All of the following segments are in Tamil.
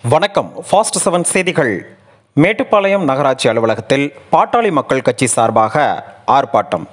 வணக்கம் ஃபாஸ்ட் செவன் செய்திகள் மேட்டுப்பாளையம் நகராட்சி அலுவலகத்தில் பாட்டாளி மக்கள் கட்சி சார்பாக ஆர்ப்பாட்டம்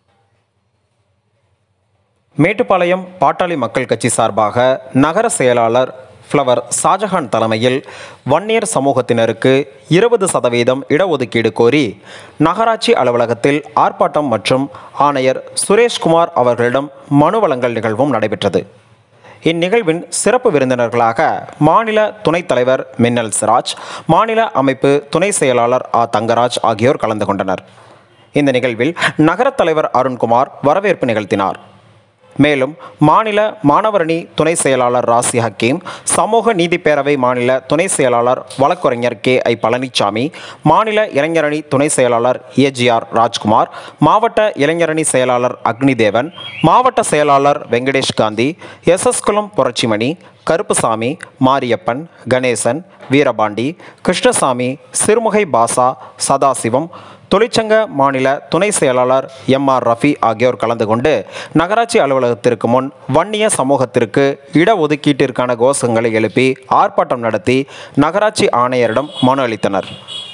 மேட்டுப்பாளையம் பாட்டாளி மக்கள் கட்சி சார்பாக நகர செயலாளர் ஃப்ளவர் ஷாஜஹான் தலைமையில் வன்னியர் சமூகத்தினருக்கு இருபது சதவீதம் இடஒதுக்கீடு கோரி நகராட்சி அலுவலகத்தில் ஆர்ப்பாட்டம் மற்றும் ஆணையர் சுரேஷ்குமார் அவர்களிடம் மனு வழங்கல் நிகழ்வும் நடைபெற்றது இந்நிகழ்வின் சிறப்பு விருந்தினர்களாக மாநில துணைத் தலைவர் மின்னல் சிராஜ் மாநில அமைப்பு துணை செயலாளர் ஆ தங்கராஜ் ஆகியோர் கலந்து கொண்டனர் இந்த நிகழ்வில் நகரத் தலைவர் அருண்குமார் வரவேற்பு நிகழ்த்தினார் மேலும் மாநில மாணவரணி துணை செயலாளர் ராசி ஹக்கீம் சமூக நீதி பேரவை மாநில துணை செயலாளர் வழக்குரைஞர் கே ஐ பழனிசாமி மாநில இளைஞரணி துணை செயலாளர் ஏஜிஆர் ராஜ்குமார் மாவட்ட இளைஞரணி செயலாளர் அக்னிதேவன் மாவட்ட செயலாளர் வெங்கடேஷ் காந்தி எஸ் எஸ் குளம் புரட்சிமணி கருப்புசாமி மாரியப்பன் கணேசன் வீரபாண்டி கிருஷ்ணசாமி சிறுமுகை பாசா சதாசிவம் தொழிற்சங்க மாநில துணை செயலாளர் எம் ஆர் ரஃபி ஆகியோர் கலந்து கொண்டு நகராட்சி அலுவலகத்திற்கு முன் வன்னிய சமூகத்திற்கு இடஒதுக்கீட்டிற்கான கோஷங்களை எழுப்பி ஆர்ப்பாட்டம் நடத்தி நகராட்சி ஆணையரிடம் மனு அளித்தனர்